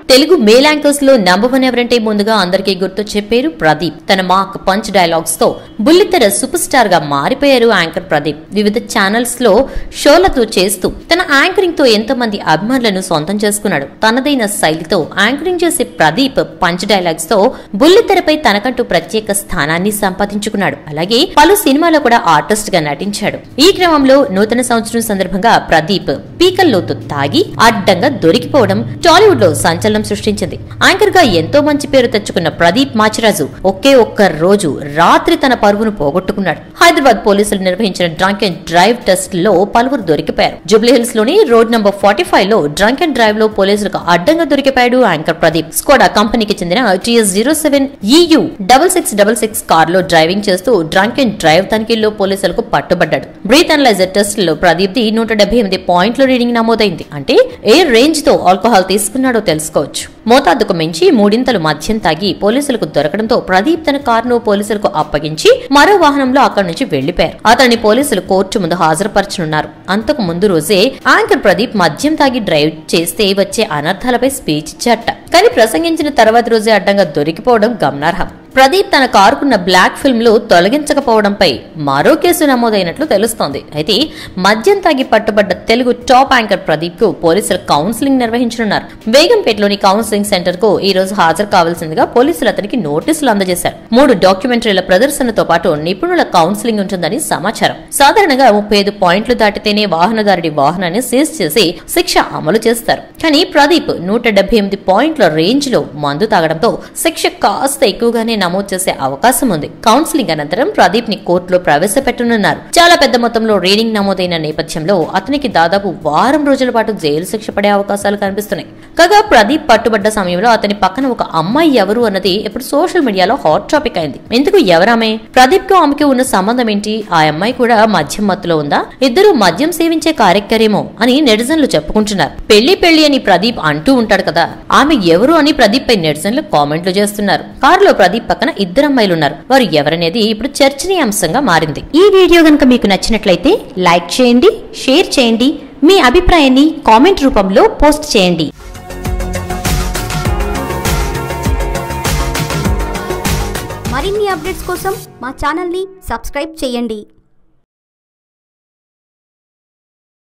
Telugu male anchors లో number one ఎవరంటే ముందుగా అందరికీ గుర్తొచ్చే పేరు ప్రదీప్ తన మాక్ పంచ్ డైలాగ్స్ తో బుల్లితెర సూపర్ స్టార్ గా మారిపోయారు యాంకర్ ప్రదీప్ వివిధ ఛానల్స్ లో షోలతో చేస్తూ తన యాంకరింగ్ తో ఎంతో మంది అభిమానులను సొంతం చేసుకున్నాడు తనదైన శైలితో యాంకరింగ్ చేసే ప్రదీప్ పంచ్ డైలాగ్స్ తో బుల్లితెరపై తనకంటూ ప్రత్యేక స్థానాన్ని సంపాదించుకున్నాడు అలాగే పలు సినిమాలో కూడా ఆర్టిస్ట్ గా నటించాడు ఈ క్రమంలో నూతన సంవత్సరం సందర్భంగా ప్రదీప్ పీకల్లోతు తాగి అడ్డంగా దొరికిపోవడం టాలీవుడ్ లో సంచలనం సృష్టించింది యాంకర్ గా ఎంతో మంచి పేరు తెచ్చుకున్న ప్రదీప్ మాచిరాజు ఒకే ఒక్క రోజు రాత్రి తన పరువును పోగొట్టుకున్నాడు హైదరాబాద్ పోలీసులు నిర్వహించిన డ్రంక్ అండ్ డ్రైవ్ టెస్ట్ లో పలువురు దొరికిపోయారు జూబ్లీ హిల్స్ లోని రోడ్ నంబర్ ఫార్టీ ఫైవ్ లో డ్రంక్ అండ్ డ్రైవ్ లో పోలీసులకు అడ్డంగా దొరికిపోయాడు యాంకర్ ప్రదీప్ స్కోడా కంపెనీకి చెందిన TS zero seven EU double six double six car లో డ్రైవింగ్ చేస్తూ డ్రంక్ అండ్ డ్రైవ్ తనిఖీల్లో పోలీసులకు పట్టుబడ్డాడు బ్రీత్ అనలైజర్ టెస్ట్ లో ప్రదీప్ ది నూట డెబ్బై ఎనిమిది పాయింట్ల రీడింగ్ నమోదైంది అంటే ఏ రేంజ్ తో ఆల్కహాల్ తీసుకున్నాడో తెలుసుకోవచ్చు మోతాదుకు మించి మూడింతలు మద్యం తాగి పోలీసులకు దొరకడంతో ప్రదీప్ తన కారును పోలీసులకు అప్పగించి మరో వాహనంలో అక్కడి నుంచి వెళ్లిపోయారు అతన్ని పోలీసులు కోర్టు ముందు హాజరుపరచనున్నారు అంతకు ముందు రోజే యాంకర్ ప్రదీప్ మద్యం తాగి డ్రైవ్ చేస్తే వచ్చే అనర్థాలపై స్పీచ్ ఇచ్చాట కానీ ప్రసంగించిన తర్వాత రోజే అడ్డంగా దొరికిపోవడం గమనార్హం ప్రదీప్ తన కారుకున్న బ్లాక్ ఫిల్మ్ లు తొలగించకపోవడంపై మరో కేసు నమోదైనట్లు తెలుస్తోంది అయితే మద్యం తాగి పట్టుబడ్డ తెలుగు టాప్ యాంకర్ ప్రదీప్ కు పోలీసులు కౌన్సిలింగ్ నిర్వహించనున్నారు బేగంపేటలోని కౌన్సిలింగ్ సెంటర్ కు ఈ రోజు హాజరు కావాల్సిందిగా పోలీసులు అతనికి నోటీసులు అందజేశారు మూడు డాక్యుమెంటరీల ప్రదర్శనతో పాటు నిపుణుల కౌన్సిలింగ్ ఉంటుందని సమాచారం సాధారణంగా ముప్పై ఐదు పాయింట్లు దాటితేనే వాహనదారుడి వాహనాన్ని సీజ్ చేసి శిక్ష అమలు చేస్తారు కానీ ప్రదీప్ నూట డెబ్బై ఎనిమిది పాయింట్ల రేంజ్ లో మందు తాగడంతో శిక్ష కాస్త ఎక్కువగానే నమోదు చేసే అవకాశం ఉంది కౌన్సిలింగ్ అనంతరం ప్రదీప్ ని కోర్టులో ప్రవేశపెట్టనున్నారు చాలా పెద్ద మొత్తంలో రీడింగ్ నమోదైన నేపథ్యంలో అతనికి దాదాపు వారం రోజుల పాటు జైలు శిక్ష పడే అవకాశాలు కనిపిస్తున్నాయి కాగా ప్రదీప్ పట్టుబడ్డ సమయంలో అతని పక్కన ఒక అమ్మాయి ఎవరు అన్నది ఇప్పుడు సోషల్ మీడియాలో హాట్ టాపిక్ అయింది ఎందుకు ఎవరామే ప్రదీప్ కు ఆమెకి ఉన్న సంబంధం ఏంటి ఆ అమ్మాయి కూడా మద్యం మత్తులో ఉందా ఇద్దరు మద్యం సేవించే కార్యక్రమేమో అని నెటిజన్లు చెప్పుకుంటున్నారు పెళ్లి పెళ్లి అని ప్రదీప్ అంటూ ఉంటాడు కదా ఆమె ఎవరు అని ప్రదీప్ పై నెటిజన్లు కామెంట్లు చేస్తున్నారు కారులో ప్రదీప్ పక్కన ఇద్దరు అమ్మాయిలు ఉన్నారు వారు ఎవరనేది ఇప్పుడు చర్చనీయాంశంగా మారింది ఈ వీడియో గనుక మీకు నచ్చినట్లయితే లైక్ చేయండి షేర్ చేయండి మీ అభిప్రాయాన్ని కామెంట్ రూపంలో పోస్ట్ చేయండి మరిన్ని అప్డేట్స్ కోసం మా ఛానల్ని సబ్స్క్రైబ్ చేయండి